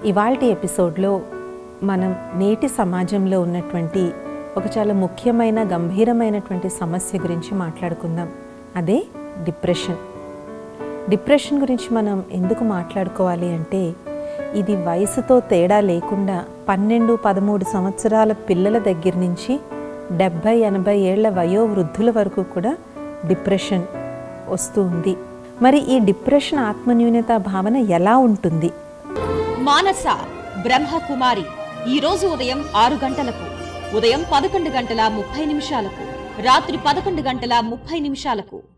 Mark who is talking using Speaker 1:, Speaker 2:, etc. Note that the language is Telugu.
Speaker 1: ఇవాల్టి ఎపిసోడ్లో మనం నేటి సమాజంలో ఉన్నటువంటి ఒక చాలా ముఖ్యమైన గంభీరమైనటువంటి సమస్య గురించి మాట్లాడుకుందాం అదే డిప్రెషన్ డిప్రెషన్ గురించి మనం ఎందుకు మాట్లాడుకోవాలి అంటే ఇది వయసుతో తేడా లేకుండా పన్నెండు పదమూడు సంవత్సరాల పిల్లల దగ్గర నుంచి డెబ్భై ఎనభై ఏళ్ల వయో వృద్ధుల వరకు కూడా డిప్రెషన్ వస్తూ ఉంది మరి ఈ డిప్రెషన్ ఆత్మన్యూనత భావన ఎలా ఉంటుంది
Speaker 2: మానస బ్రహ్మకుమారి ఈ రోజు ఉదయం ఆరు గంటలకు ఉదయం పదకొండు గంటల ముప్పై నిమిషాలకు రాత్రి పదకొండు గంటల ముప్పై నిమిషాలకు